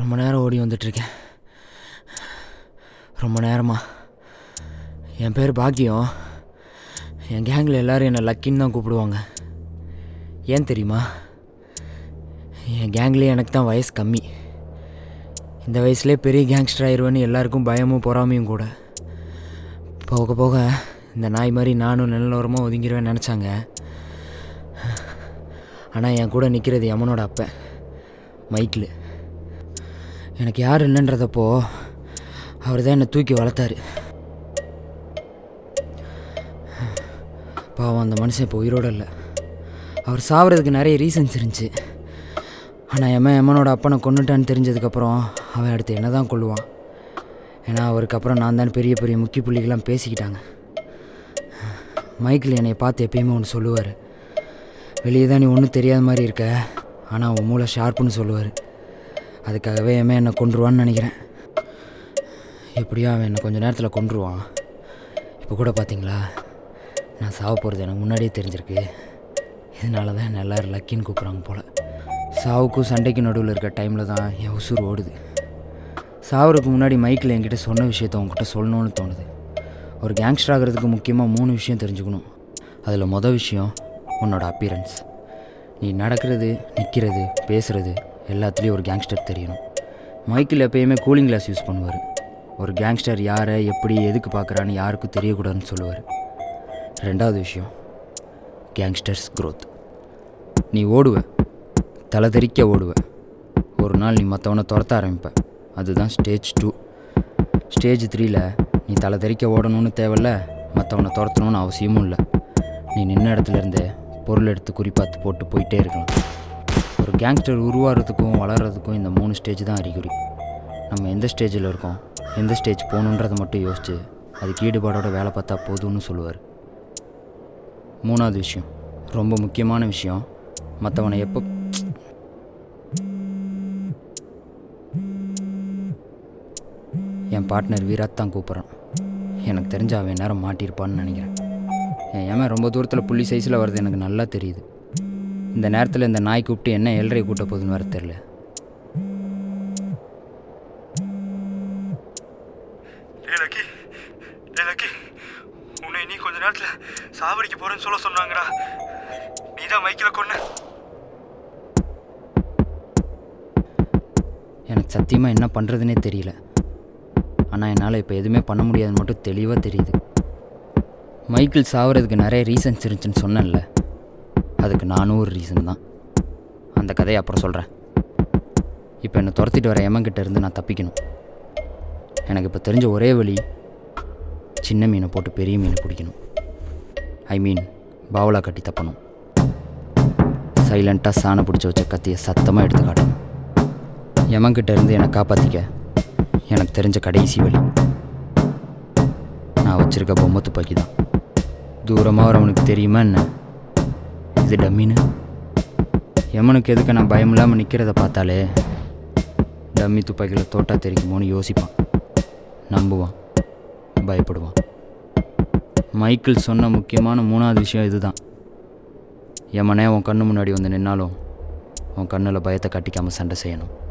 ரொம்ப நேரம் ஓடி வந்துட்டுருக்கேன் ரொம்ப நேரமா என் பேர் பாக்கியம் என் கேங்கில் எல்லாரும் என்னை லக்கின்னு தான் கூப்பிடுவாங்க ஏன் தெரியுமா என் கேங்லேயே எனக்கு தான் வயசு கம்மி இந்த வயசுலேயே பெரிய கேங்ஸ்டர் ஆயிடுவேன்னு எல்லாருக்கும் பயமும் பொறாமையும் கூட போக போக இந்த நாய் மாதிரி நானும் நல்லோரமாக ஒதுங்கிடுவேன்னு நினச்சாங்க ஆனால் என் கூட நிற்கிறது யமனோட அப்பன் மைக்கிள் எனக்கு யார் இல்லைன்றதப்போ அவர் தான் என்னை தூக்கி வளர்த்தாரு பாவம் அந்த மனுஷன் இப்போ உயிரோடு இல்லை அவர் சாவறதுக்கு நிறைய ரீசன்ஸ் இருந்துச்சு ஆனால் எம்மன் எம்மனோட அப்பனை கொண்டுட்டான்னு தெரிஞ்சதுக்கப்புறம் அவன் அடுத்து என்ன தான் கொள்ளுவான் ஏன்னா அவருக்கு அப்புறம் நான் தான் பெரிய பெரிய முக்கிய புள்ளிகள்லாம் பேசிக்கிட்டாங்க மைக்கிள் என்னை பார்த்து எப்பயுமே ஒன்று சொல்லுவார் வெளியே தான் நீ ஒன்றும் தெரியாத மாதிரி இருக்க ஆனால் உன் மூளை ஷார்ப்புன்னு சொல்லுவார் அதுக்காகவே எம்மன் என்னை கொண்டுருவான்னு நினைக்கிறேன் எப்படியோ அவன் என்னை கொஞ்ச நேரத்தில் கொண்டுருவான் இப்போ கூட பார்த்தீங்களா நான் சாவ போகிறது எனக்கு முன்னாடியே தெரிஞ்சிருக்கு இதனால தான் என்ன எல்லோரும் லக்கின்னு கூப்பிட்றாங்க போல் சாவுக்கும் சண்டைக்கும் நடுவில் இருக்க டைமில் தான் என் உசுர் ஓடுது சாவறதுக்கு முன்னாடி மைக்கில் என்கிட்ட சொன்ன விஷயத்த உங்ககிட்ட சொல்லணும்னு தோணுது ஒரு கேங்ஸ்டர் ஆகிறதுக்கு முக்கியமாக மூணு விஷயம் தெரிஞ்சுக்கணும் அதில் மொதல் விஷயம் உன்னோட அப்பியரன்ஸ் நீ நடக்கிறது நிற்கிறது பேசுகிறது எல்லாத்துலேயும் ஒரு கேங்ஸ்டர் தெரியணும் மைக்கில் எப்பயுமே கூலிங் கிளாஸ் யூஸ் பண்ணுவார் ஒரு கேங்ஸ்டர் யாரை எப்படி எதுக்கு பார்க்குறான்னு யாருக்கும் தெரியக்கூடாதுன்னு சொல்லுவார் ரெண்டாவது விஷயம் கேங்ஸ்டர்ஸ் growth நீ ஓடுவ தலை தெறிக்க ஓடுவ ஒரு நாள் நீ மற்றவனை துரத்த ஆரம்பிப்ப அதுதான் ஸ்டேஜ் டூ ஸ்டேஜ் த்ரீல நீ தலை தெறிக்க ஓடணும்னு தேவையில்ல மற்றவனை துரத்தணும்னு அவசியமும் இல்லை நீ நின்ன இடத்துல இருந்தே பொருள் எடுத்து குறிப்பாத்து போட்டு போயிட்டே இருக்கலாம் ஒரு கேங்ஸ்டர் உருவாகிறதுக்கும் வளர்கிறதுக்கும் இந்த மூணு ஸ்டேஜ் தான் அறிகுறி நம்ம எந்த ஸ்டேஜில் இருக்கோம் எந்த ஸ்டேஜ் போகணுன்றதை மட்டும் யோசிச்சு அதுக்கு ஈடுபாடோட வேலை பார்த்தா போதும்னு சொல்லுவார் மூணாவது விஷயம் ரொம்ப முக்கியமான விஷயம் மற்றவனை எப்போ என் பார்ட்னர் வீராத் தான் கூப்பிட்றான் எனக்கு தெரிஞ்ச அவன் நேரம் மாட்டியிருப்பான்னு நினைக்கிறேன் என் ஏமா ரொம்ப தூரத்தில் புள்ளி சைஸில் வர்றது எனக்கு நல்லா தெரியுது இந்த நேரத்தில் இந்த நாய் கூப்பிட்டு என்ன ஏழரை கூட்ட போகுதுன்னு வேறு தெரில ஏ லக்கி ஏ லக்கி உன்னை நீ கொஞ்ச நேரத்தில் சாவடிக்க போறேன்னு சொல்ல சொன்னாங்கடா நீ தான் மைக்கில் கொன்ன எனக்கு சத்தியமாக என்ன பண்ணுறதுனே தெரியல ஆனால் என்னால் இப்போ எதுவுமே பண்ண முடியாதுன்னு மட்டும் தெளிவாக தெரியுது மைக்கிள் சாவறதுக்கு நிறைய ரீசன்ஸ் இருந்துச்சுன்னு சொன்னேன்ல அதுக்கு நானும் ஒரு ரீசன் தான் அந்த கதையை அப்புறம் சொல்கிறேன் இப்போ என்னை துரத்திட்டு வர எமன்கிட்ட இருந்து நான் தப்பிக்கணும் எனக்கு இப்போ தெரிஞ்ச ஒரே வழி சின்ன மீனை போட்டு பெரிய மீனை பிடிக்கணும் ஐ மீன் பாவலா கட்டி தப்பணும் சைலண்ட்டாக சாணை பிடிச்சி வச்ச கத்தியை சத்தமாக எடுத்து காட்டணும் எமன்கிட்ட இருந்து என்னை காப்பாற்றிக்க எனக்கு தெரிஞ்ச கடைசி வழி நான் வச்சிருக்க பொம்மை துப்பாக்கி தான் தூரமாக வரவனுக்கு தெரியுமா என்ன இது டம்மின்னு எமனுக்கு எதுக்கு நான் பயம் இல்லாமல் நிற்கிறத பார்த்தாலே டம்மி துப்பாக்கியில் தோட்டா தெரிக்குமோன்னு யோசிப்பான் நம்புவான் பயப்படுவான் மைக்கிள் சொன்ன முக்கியமான மூணாவது விஷயம் இதுதான் எமனே உன் கண்ணு முன்னாடி வந்து நின்னாலும் உன் கண்ணில் பயத்தை காட்டிக்காமல் சண்டை செய்யணும்